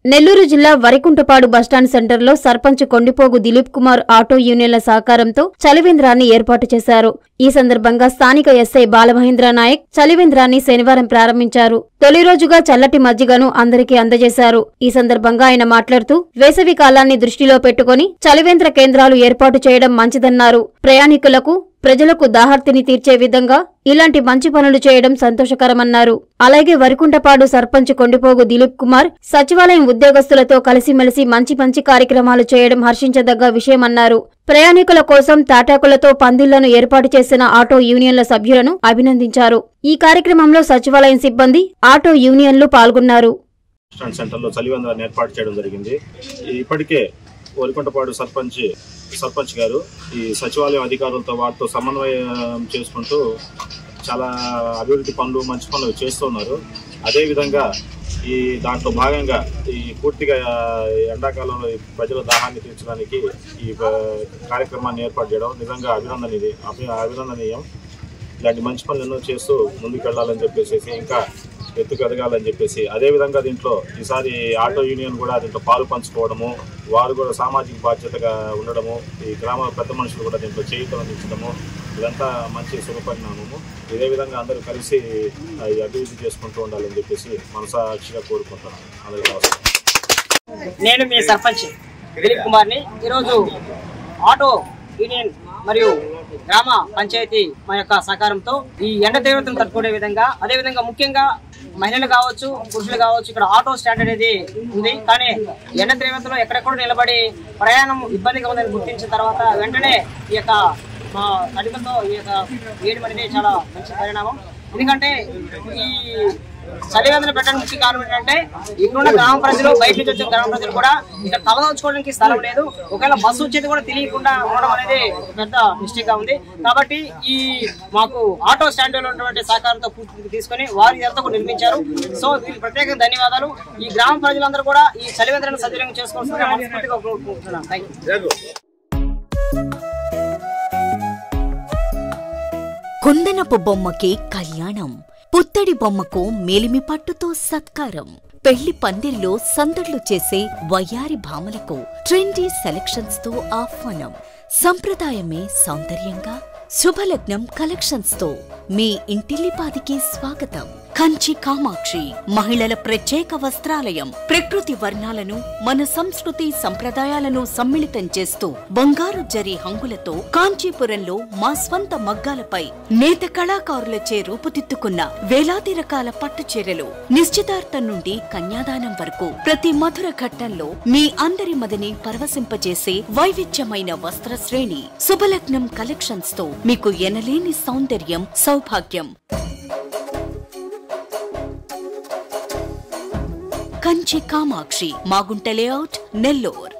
నెల్లూరు జిల్లా వరికుంటపాడు బస్టాండ్ సెంటర్లో సర్పంచ్ కొండిపోగు దిలీప్ కుమార్ ఆటో యూనియన్ల సహకారంతో చలివేంద్రాన్ని ఏర్పాటు చేశారు ఈ సందర్భంగా స్థానిక ఎస్ఐ బాలమహేంద్ర నాయక్ చలివేంద్రాన్ని శనివారం ప్రారంభించారు తొలి రోజుగా చల్లటి మజ్జిగను అందరికీ అందజేశారు ఈ సందర్భంగా ఆయన మాట్లాడుతూ వేసవి కాలాన్ని దృష్టిలో పెట్టుకుని చలివేంద్ర కేంద్రాలు ఏర్పాటు చేయడం మంచిదన్నారు ప్రయాణికులకు ప్రజలకు దాహార్తిని తీర్చే విధంగా ఇలాంటి మంచి పనులు చేయడం సంతోషకరమన్నారు అలాగే వరికుంటపాడు సర్పంచ్ కొండిపోగు దిలీప్ కుమార్ సచివాలయం ఉద్యోగస్తులతో కలిసిమెలిసి మంచి మంచి కార్యక్రమాలు చేయడం హర్షించదగ్గ విషయమన్నారు ప్రయాణికుల కోసం తాటాకులతో పందిళ్లను ఏర్పాటు చేసిన ఆటో యూనియన్ల సభ్యులను అభినందించారు ఈ కార్యక్రమంలో సచివాలయం సిబ్బంది ఆటో యూనియన్లు పాల్గొన్నారు స్టాండ్ సెంటర్లో చలివేంద్రాన్ని ఏర్పాటు చేయడం జరిగింది ఈ- ఇప్పటికే ఒలికొంటపాడు సర్పంచ్ సర్పంచ్ గారు ఈ సచివాలయం అధికారులతో వారితో సమన్వయం చేసుకుంటూ చాలా అభివృద్ధి పనులు మంచి పనులు చేస్తున్నారు అదేవిధంగా ఈ దాంట్లో భాగంగా ఈ పూర్తిగా ఎండాకాలంలో ఈ ప్రజల దాహాన్ని తీర్చడానికి ఈ ప- కార్యక్రమాన్ని ఏర్పాటు చేయడం నిజంగా అభినందనీయ అభి అభినందనీయం ఇలాంటి మంచి పనులు ఎన్నో చేస్తూ ముందుకు వెళ్ళాలని చెప్పేసి ఇంకా ఎత్తుకు ఎదగాలని చెప్పేసి అదేవిధంగా దీంట్లో ఈసారి ఆటో యూనియన్ కూడా దీంట్లో పాలు పంచుకోవడము వారు కూడా సామాజిక బాధ్యతగా ఉండడము ఈ గ్రామ పెద్ద మనుషులు కూడా దీంట్లో చేయుతలు అందించడము ఇదంతా మంచి శుభపరిణామము ఇదే విధంగా అందరూ కలిసి ఆ, ఈ అభివృద్ధి చేసుకుంటూ ఉండాలని చెప్పేసి మనసాక్షిగా కోరుకుంటున్నాను అందరికీ నమస్కారం నేను మీ సర్పంచ్ దిలీప్ కుమార్ని ఈరోజు ఆటో యూనియన్ మరియు గ్రామ పంచాయతీ మా యొక్క సహకారంతో ఈ ఎండ తీవ్రతను తట్టుకునే విధంగా అదే విధంగా ముఖ్యంగా మహిళలు కావచ్చు పురుషులు కావచ్చు ఇక్కడ ఆటో స్టాండ్ అనేది ఉంది కానీ ఎండ తీవ్రతలో ఎక్కడెక్కడ నిలబడి ప్రయాణం ఇబ్బందిగా ఉందని గుర్తించిన తర్వాత వెంటనే ఈ యొక్క మా అడుగులతో ఈ యొక్క వేయడం అనేది చాలా మంచి పరిణామం ఎందుకంటే ఈ చలివేంద్ర పెట్టడానికి ముఖ్య కారణం ఏంటంటే ఇక్కడున్న గ్రామ ప్రజలు బయట నుంచి వచ్చిన గ్రామ ప్రజలు కూడా ఇక్కడ తలదాచుకోవడానికి స్థలం లేదు ఒకవేళ బస్సు వచ్చేది కూడా తెలియకుండా ఉండడం అనేది ఒక పెద్ద మిస్టేక్ గా ఉంది కాబట్టి ఈ మాకు ఆటో స్టాండ్ లో ఉన్నటువంటి సహకారంతో పూర్తి తీసుకొని వారు ఇదంతా కూడా నిర్మించారు సో వీరికి ప్రత్యేక ధన్యవాదాలు ఈ గ్రామ ప్రజలందరూ కూడా ఈ చలివేంద్రాన్ని సద్వినియోగం చేసుకోవాల్సిందిగా మనస్ఫూర్తిగా కోరుకుంటున్నాను థ్యాంక్ యూ కుందనపు బొమ్మకి కళ్యాణం పుత్తడి బొమ్మకు మేలిమి పట్టుతో సత్కారం పెళ్లి పందిరిలో సందడ్లు చేసే వయ్యారి భామలకు ట్రెండీ సెలక్షన్స్ తో ఆహ్వానం సంప్రదాయమే సౌందర్యంగా శుభలగ్నం కలెక్షన్స్ తో మీ ఇంటిల్లిపాదికి స్వాగతం కంచి కామాక్షి మహిళల ప్రత్యేక వస్త్రాలయం ప్రకృతి వర్ణాలను మన సంస్కృతి సంప్రదాయాలను సమ్మిళితం చేస్తూ బంగారు జరి హంగులతో కాంచీపురంలో మా స్వంత మగ్గాలపై నేత కళాకారులచే రూపుదిద్దుకున్న వేలాది రకాల పట్టు చీరలు నిశ్చితార్థం నుండి కన్యాదానం వరకు ప్రతి మధుర ఘట్టంలో మీ అందరి మదిని పరవశింపజేసే వైవిధ్యమైన వస్త్ర శ్రేణి శుభలగ్నం కలెక్షన్స్ తో మీకు ఎనలేని సౌందర్యం సౌభాగ్యం కంచి కామాక్షి మాగుంట లేఅవుట్ నెల్లూర్